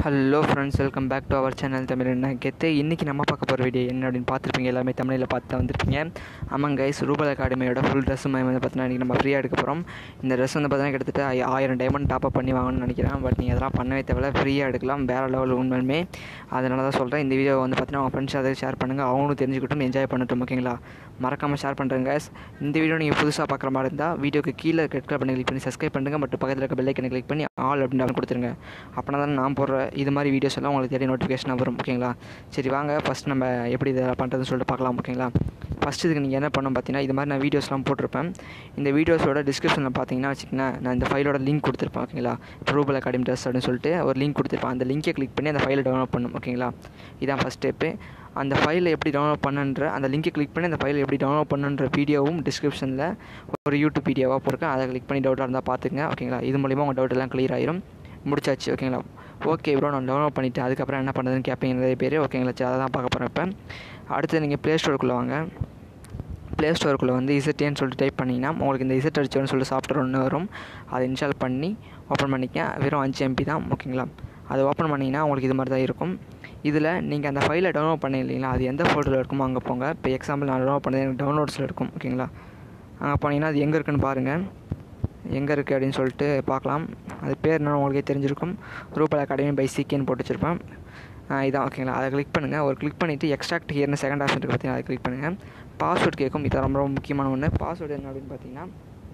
hello friends welcome back to our channel Tamil என்ன கெத்து இன்றைக்கி நம்ம பார்க்க போகிற வீடியோ என்ன அப்படின்னு பார்த்துருப்பீங்க எல்லாமே தமிழில் பார்த்து தான் வந்திருப்பீங்க ஆமாங்க கைஸ் ரூபல் அகாடமியோட ஃபுல் ட்ரெஸ் வந்து பார்த்தீங்கன்னா இன்றைக்கி நம்ம ஃப்ரீயாக எடுக்க போகிறோம் இந்த ட்ரெஸ் வந்து பார்த்தீங்கன்னா கிட்டத்தட்ட ஆய- ஆயிரம் டைமண்ட் டாப் அப் பண்ணி வாங்கணும்னு நினைக்கிறேன் பட் நீங்கள் அதெல்லாம் பண்ணவே தேவையில்ல ஃப்ரீயாக எடுக்கலாம் வேறு லெவல் உண்மையுமே அதனால தான் சொல்கிறேன் இந்த வீடியோ வந்து பார்த்தீங்கன்னா உங்கள் ஃப்ரெண்ட்ஸ் அதை ஷேர் பண்ணுங்கள் அவங்களும் தெரிஞ்சுக்கிட்டும் என்ஜாய் பண்ணட்டும் ஓகேங்களா மறக்காமல் ஷேர் பண்ணுறேங்க guys இந்த வீடியோ நீங்கள் புதுசாக பார்க்குற மாதிரி இருந்தால் வீடியோக்கு கீழே ரெட் கலர் பண்ணி கிளிக் பண்ணி சப்ஸ்கிரைப் பண்ணுங்கள் மற்றும் பக்கத்தில் இருக்க பெல்லைக்கனை கிளிக் பண்ணி ஆல் அப்படின்னு கொடுத்துருங்க அப்படின்னா தான் நான் போடுற இது மாதிரி வீடியோஸ் எல்லாம் உங்களுக்கு தேடி நோட்டிஃபிகேஷனாக வரும் ஓகேங்களா சரி வாங்க ஃபஸ்ட் நம்ம எப்படி இதை பண்ணுறதுன்னு சொல்லிட்டு பார்க்கலாம் ஓகேங்களா ஃபஸ்ட்டு இதுக்கு நீங்கள் என்ன பண்ணணும் பார்த்தீங்கன்னா இது மாதிரி நான் வீடியோஸ்லாம் போட்டிருப்பேன் இந்த வீடியோஸோட டிஸ்கிரிப்ஷனில் பார்த்தீங்கன்னா வச்சுக்கோங்களேன் நான் இந்த ஃபைலோட லிங்க் கொடுத்துருப்பேன் ஓகேங்களா ரூபல் அகாடமி ட்ரெஸ் அப்படின்னு சொல்லிட்டு ஒரு லிங்க் கொடுத்துருப்பேன் அந்த லிங்கை கிளிக் பண்ணி அந்த ஃபைலை டவுன்லோட் பண்ணணும் ஓகேங்களா இதான் ஃபஸ்ட் ஸ்டெப்பு அந்த ஃபைலை எப்படி டவுன்லோட் பண்ணுன்ற அந்த லிங்கை கிளிக் பண்ணி அந்த ஃபைலை எப்படி டவுன்லோட் பண்ணுன்ற வீடியோவும் டிஸ்கிரிப்ஷனில் ஒரு யூடியூப் வீடியோவாக போட்டிருக்கேன் அதை கிளிக் பண்ணி டவுட்டாக இருந்தால் பார்த்துங்க ஓகேங்களா இது மூலிமா உங்கள் டவுட் எல்லாம் clear ஆயிரும் முடிச்சாச்சு ஓகேங்களா ஓகே ப்ரோ நான் டவுன்லோட் பண்ணிவிட்டு அதுக்கப்புறம் என்ன பண்ணுறதுன்னு கேட்பீங்க நிறைய பேர் ஓகேங்களா சரி அதை தான் பார்க்க போகிறேன் இப்போ அடுத்து நீங்கள் ப்ளே ஸ்டோருக்குள்ளே வாங்க ப்ளே ஸ்டோருக்குள்ளே வந்து இசட்டேன்னு சொல்லிட்டு டைப் பண்ணிங்கன்னா உங்களுக்கு இந்த இசட் அடிச்சோன்னு சொல்லிட்டு சாஃப்ட்வேர் ஒன்று வரும் அதை இன்ஸ்டால் பண்ணி ஓப்பன் பண்ணிக்க வெறும் அஞ்சு எம்பி தான் ஓகேங்களா அதை ஓப்பன் பண்ணிங்கன்னா உங்களுக்கு இது மாதிரி தான் இருக்கும் இதில் நீங்கள் அந்த ஃபைலை டவுன்லோட் பண்ணி இல்லைங்களா அது எந்த ஃபோல்டரில் இருக்குமோ அங்கே போங்க இப்போ எக்ஸாம்பிள் நான் டவுன்லோட் பண்ணது எனக்கு டவுன்லோட்ஸில் இருக்கும் ஓகேங்களா அங்கே போனீங்கன்னா அது எங்கே இருக்குன்னு பாருங்கள் எங்கே இருக்குது அப்படின்னு சொல்லிட்டு பார்க்கலாம் அது பேர் என்ன உங்களுக்கே தெரிஞ்சிருக்கும் ரூபல் அகாடமி பை சிக்கேன்னு போட்டு வச்சிருப்பேன் ஆ, இதான் ஓகேங்களா அதை கிளிக் பண்ணுங்கள் ஒரு கிளிக் பண்ணிவிட்டு எக்ஸ்ட்ராக்ட் ஹியர்னு செகண்ட் ஆப்ஷன் இருக்குது பார்த்தீங்கன்னா அதை கிளிக் பண்ணுங்கள் பாஸ்வேர்ட் கேட்கும் இது ரொம்ப ரொம்ப முக்கியமான ஒன்று பாஸ்வேர்டு என்ன அப்படின்னு பார்த்தீங்கன்னா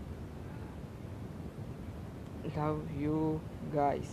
லவ் யூ காய்ஸ்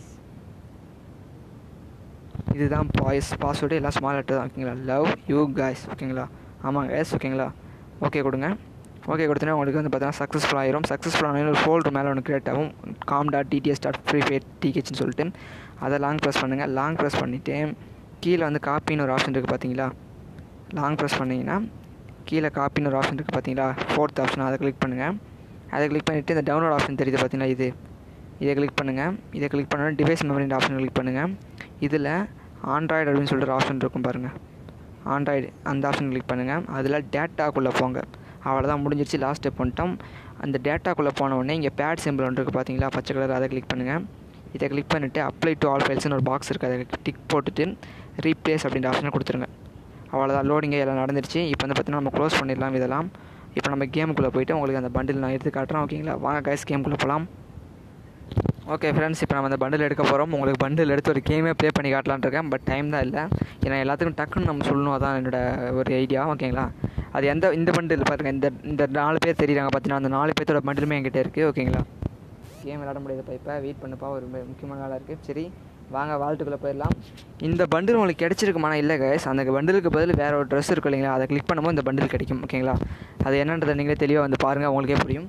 இதுதான் பாய்ஸ் பாஸ்வேர்டு எல்லாம் ஸ்மால் லெட்டர் தான் ஓகேங்களா லவ் யூ காய்ஸ் ஓகேங்களா ஆமாங்க எஸ் ஓகேங்களா ஓகே கொடுங்க ஓகே கொடுத்தோன்னே உங்களுக்கு வந்து பார்த்தீங்கன்னா சக்ஸஸ்ஃபுல் ஆயிரும் சக்ஸஸ்ஃபுல் ஆன ஒரு ஃபோல்டர் மேலே ஒன்று கிரியேட் ஆகும் com dot TDS dot free fat டிஹெச்னு சொல்லிட்டு அதை லாங் ப்ரெஸ் பண்ணுங்கள் லாங் ப்ரெஸ் பண்ணிவிட்டு கீழே வந்து காப்பின்னு ஒரு ஆப்ஷன் இருக்குது பார்த்தீங்களா லாங் ப்ரெஸ் பண்ணிங்கன்னா கீழே காப்பின்னு ஒரு ஆப்ஷன் இருக்குது பார்த்தீங்களா ஃபோர்த் ஆப்ஷன் அதை கிளிக் பண்ணுங்கள் அதை கிளிக் பண்ணிவிட்டு இந்த டவுன்லோட் ஆப்ஷன் தெரியுது பார்த்தீங்களா இது இதை கிளிக் பண்ணுங்கள் இதை கிளிக் பண்ணணும் டிவைஸ் மெமரின்ற ஆப்ஷன் கிளிக் பண்ணுங்கள் இதில் ஆண்ட்ராய்டு அப்படின்னு சொல்லிட்டு ஒரு ஆப்ஷன் இருக்கும் பாருங்கள் ஆண்ட்ராய்டு அந்த ஆப்ஷன் கிளிக் பண்ணுங்கள் அதில் டேட்டாக்குள்ளே போங்க அவ்வளோதான் முடிஞ்சிருச்சு லாஸ்ட் ஸ்டெப் பண்ணிட்டோம் அந்த டேட்டாக்குள்ளே போன உடனே இங்கே பேட் சிம்பிள் ஒன்று இருக்குது பார்த்தீங்களா பச்சை கலர் அதை கிளிக் பண்ணுங்கள் இதை கிளிக் பண்ணிவிட்டு அப்ளை டு ஆல் ஃபைல்ஸ்னு ஒரு பாக்ஸ் இருக்குது அதை டிக் போட்டுட்டு ரீப்ளேஸ் அப்படின்ற ஆப்ஷனை கொடுத்துருங்க அவ்வளோதான் லோடிங்கே எல்லாம் நடந்துருச்சு இப்போ வந்து பார்த்தீங்கன்னா நம்ம க்ளோஸ் பண்ணிடலாம் இதெல்லாம் இப்போ நம்ம கேமுக்குள்ளே போயிட்டு உங்களுக்கு அந்த பண்டில் நான் எடுத்து காட்டுறேன் ஓகேங்களா வாங்க கைஸ் கேமுக்குள்ளே போகலாம் ஓகே ஃப்ரெண்ட்ஸ் இப்போ நம்ம அந்த பண்டில் எடுக்க போகிறோம் உங்களுக்கு பண்டில் எடுத்து ஒரு கேமே ப்ளே பண்ணி காட்டலான்னு இருக்கேன் பட் டைம் தான் இல்லை ஏன்னா எல்லாத்துக்கும் டக்குன்னு நம்ம சொல்லணும் அதான் என்னோட ஒரு ஐடியா ஓகேங்களா அது எந்த இந்த பண்டில் பாருங்கள் இந்த இந்த நாலு பேர் தெரியுறாங்க பார்த்தீங்கன்னா அந்த நாலு பேர்த்தோட பண்டிலுமே என்கிட்ட இருக்குது ஓகேங்களா கேம் விளாட முடியாதுப்பா இப்போ வெயிட் பண்ணுப்பா ஒரு மு- முக்கியமான வேலை இருக்குது சரி வாங்க வாழ்த்துக்குள்ளே போயிடலாம் இந்த பண்டில் உங்களுக்கு கிடச்சிருக்குமானா இல்லை கைஸ் அந்த பண்டிலுக்கு பதில் வேறு ஒரு ட்ரெஸ் இருக்கும் இல்லைங்களா அதை கிளிக் பண்ணும்போது இந்த பண்டில் கிடைக்கும் ஓகேங்களா அது என்னன்றதை நீங்களே தெளிவாக வந்து பாருங்கள் உங்களுக்கே புரியும்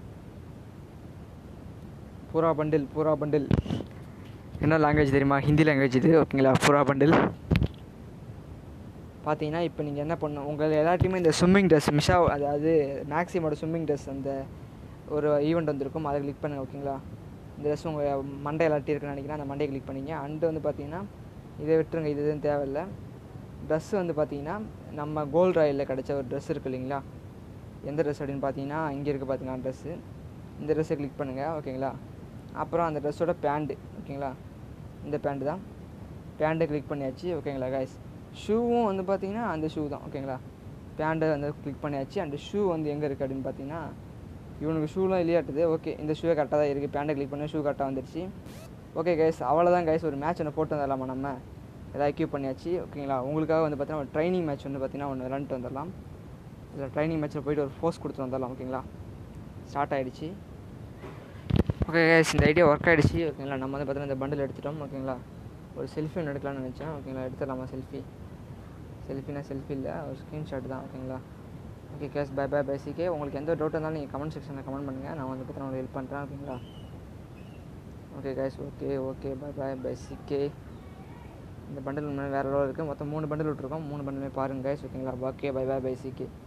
பூரா பண்டில் பூரா பண்டில் என்ன லாங்குவேஜ் தெரியுமா ஹிந்தி லாங்குவேஜ் இது ஓகேங்களா பூரா பண்டில் பார்த்தீங்கன்னா இப்போ நீங்கள் என்ன பண்ணணும் உங்கள் எல்லாத்தையுமே இந்த ஸ்விம்மிங் ட்ரெஸ் மிஷா அதாவது மேக்ஸிமோட ஸ்விம்மிங் ட்ரெஸ் அந்த ஒரு ஈவெண்ட் வந்திருக்கும் அதை கிளிக் பண்ணுங்கள் ஓகேங்களா இந்த ட்ரெஸ் உங்கள் மண்டை எல்லாட்டி இருக்குன்னு நினைக்கிறேன் அந்த மண்டையை கிளிக் பண்ணிங்க அண்டு வந்து பார்த்தீங்கன்னா இதை விட்டுருங்க இது எதுவும் தேவையில்லை ட்ரெஸ் வந்து பார்த்தீங்கன்னா நம்ம கோல்ட் ராயலில் கிடச்ச ஒரு ட்ரெஸ் இருக்கு இல்லைங்களா எந்த ட்ரெஸ் அப்படின்னு பார்த்தீங்கன்னா இங்கே இருக்குது பார்த்தீங்கன்னா ட்ரெஸ்ஸு இந்த ட்ரெஸ்ஸை கிளிக் பண்ணுங்கள் ஓகேங்களா அப்புறம் அந்த ட்ரெஸ்ஸோட பேண்ட்டு ஓகேங்களா இந்த பேண்ட்டு தான் பேண்ட்டை கிளிக் பண்ணியாச்சு ஓகேங்களா காய்ஸ் ஷூவும் வந்து பார்த்தீங்கன்னா அந்த ஷூ தான் ஓகேங்களா பேண்ட்டை வந்து கிளிக் பண்ணியாச்சு அந்த ஷூ வந்து எங்கே இருக்குது அப்படின்னு பார்த்தீங்கன்னா இவனுக்கு ஷூலாம் இல்லையாட்டுது ஓகே இந்த ஷூவே கரெக்டாக தான் இருக்குது பேண்ட்டை கிளிக் பண்ணி ஷூ கரெக்டாக வந்துருச்சு ஓகே கைஸ் அவ்வளோதான் கைஸ் ஒரு மேட்ச் ஒன்று போட்டு வந்துடலாமா நம்ம எதாவது அக்யூ பண்ணியாச்சு ஓகேங்களா உங்களுக்காக வந்து பார்த்தீங்கன்னா ஒரு ட்ரைனிங் மேட்ச் வந்து பார்த்தீங்கன்னா ஒன்று விளாண்டுட்டு வந்துடலாம் இதில் ட்ரைனிங் மேட்ச்சில் போயிட்டு ஒரு ஃபோர்ஸ் கொடுத்து வந்துடலாம் ஓகேங்களா ஸ்டார்ட் ஆகிடுச்சு ஓகே கைஸ் இந்த ஐடியா ஒர்க் ஆகிடுச்சு ஓகேங்களா நம்ம வந்து பார்த்தீங்கன்னா இந்த பண்டில் எடுத்துட்டோம் ஓகேங்களா ஒரு செல்ஃபி ஒன்று எடுக்கலாம்னு நினச்சேன் ஓகேங்களா எடுத்துடலாமா செல்ஃபி செல்ஃபினா செல்ஃபி இல்லை ஒரு ஸ்க்ரீன்ஷாட் தான் ஓகேங்களா ஓகே கேஸ் பை பை பேசிக்கே உங்களுக்கு எந்த டவுட் இருந்தாலும் நீங்கள் கமெண்ட் செக்ஷனில் கமெண்ட் பண்ணுங்கள் நான் வந்து பார்த்தீங்கன்னா உங்களுக்கு ஹெல்ப் பண்ணுறேன் ஓகேங்களா okay guys okay okay bye bye பேசிக்கே இந்த பண்டில் வேறு லெவல் இருக்குது மொத்தம் மூணு பண்டில் விட்ருக்கோம் மூணு பண்டிலுமே பாருங்கள் guys ஓகேங்களா ஓகே பை பை பேசிக்கே